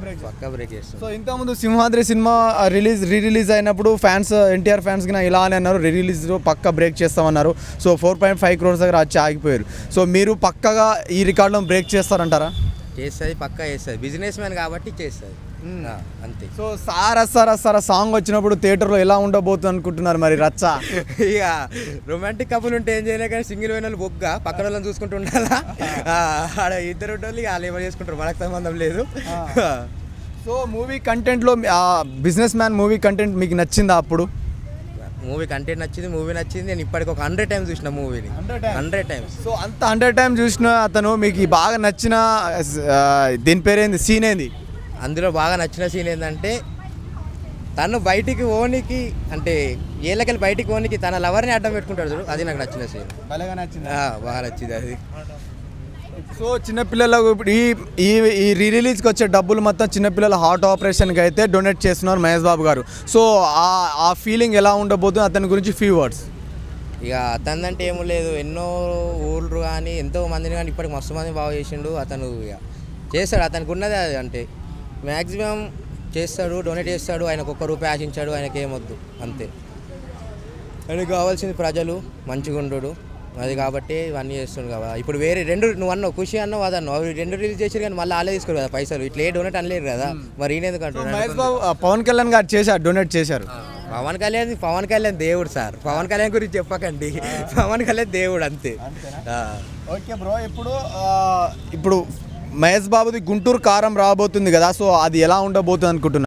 పక్కా break చేస్తుంది so ఇంతకుముందు Simhadri cinema release re release అయినప్పుడు ఫ్యాన్స్ ఎన్టీఆర్ ఫ్యాన్స్ కి ఇలా అని అన్నారు రీ రిలీజ్ పక్క బ్రేక్ చేస్తామన్నారు so four point five crores దగ్గర వచ్చి ఆగిపోయారు సో మీరు పక్కగా ఈ రికార్డులో బ్రేక్ చేస్తారంటారా చేస్తుంది పక్కా చేస్తుంది బిజినెస్ మ్యాన్ కాబట్టి చేస్తుంది ఆ, అంతే సో సారా సారా సారా సాంగ్ వచ్చినప్పుడు థియేటర్లో ఎలా ఉండబోతుంది అనుకుంటున్నారు మరి రచ్చ ఇక రొమాంటిక్ కపుల్ ఉంటే ఏం చేయలే కానీ సింగిల్ పోయిన వాళ్ళు బొగ్గ పక్కన వాళ్ళని చూసుకుంటూ ఉండాలా ఆ, ఆడ ఇద్దరు ఉండాలి వాళ్ళు ఏమో చేసుకుంటారు మనకు సంబంధం లేదు సో మూవీ కంటెంట్లో బిజినెస్ మ్యాన్ మూవీ కంటెంట్ మీకు నచ్చిందా అప్పుడు మూవీ కంటెంట్ నచ్చింది మూవీ నచ్చింది నేను ఇప్పటికి ఒక హండ్రెడ్ టైమ్స్ చూసిన మూవీని 100 times? హండ్రెడ్ టైమ్స్ సో అంత హండ్రెడ్ టైం చూసిన అతను మీకు ఈ బాగా నచ్చిన ఆ, దీని పేరేంది సీన్ ఏంది అందులో బాగా నచ్చిన సీన్ ఏంటంటే తను బయటికి ఓనికి అంటే ఏళ్ళకెళ్ళి బయటికి ఓనికి తన లవర్ని అడ్డం పెట్టుకుంటాడు చూడు అది నాకు నచ్చిన సీన్ బాగా నచ్చింది బాగా నచ్చింది అది సో చిన్నపిల్లలకు ఇప్పుడు ఈ ఈ ఈ రీ రిలీజ్కి వచ్చే డబ్బులు మొత్తం చిన్నపిల్లల హార్ట్ ఆపరేషన్కి అయితే డొనేట్ చేస్తున్నారు మహేష్ బాబు గారు సో ఆ ఆ ఫీలింగ్ ఎలా ఉండబోతుంది అతని గురించి ఫ్యూ వర్డ్స్ ఇక అతనంటే ఏమో లేదు ఎన్నో ఊళ్ళు కానీ ఎంతో మందిని కానీ ఇప్పటికి మస్తు మంది బాగా చేసిండు అతను ఇక చేస్తాడు అతనికి ఉన్నది అది అంటే మ్యాక్సిమం చేస్తాడు డొనేట్ చేస్తాడు ఆయనకు ఒక్క రూపాయి ఆశించాడు ఆయనకి ఏమొద్దు అంతే ఆయనకు కావాల్సింది ప్రజలు మంచిగా ఉండడు అది కాబట్టి ఇవన్నీ చేస్తుండు కదా ఇప్పుడు వేరే రెండు నువ్వు అన్నావు ఖుషి అన్నావు అదన్నావు అవి రెండు రిలీజ్ చేసారు కానీ మళ్ళీ ఆలే తీసుకోరు కదా పైసలు ఇట్లా ఏ డొనేట్ అనలేరు కదా మరి ఈయన ఎందుకు మహేష్ అంటున్నాడు బాబు ఆ, పవన్ కళ్యాణ్ గారు చేశారు డొనేట్ చేశారు పవన్ కళ్యాణ్ పవన్ కళ్యాణ్ దేవుడు సార్ పవన్ కళ్యాణ్ గురించి చెప్పకండి పవన్ కళ్యాణ్ దేవుడు అంతే ఆ. ఓకే బ్రో ఇప్పుడు ఆ, ఇప్పుడు మహేష్ బాబుది గుంటూరు కారం రాబోతుంది కదా సో అది ఎలా ఉండబోతుంది అనుకుంటున్నారు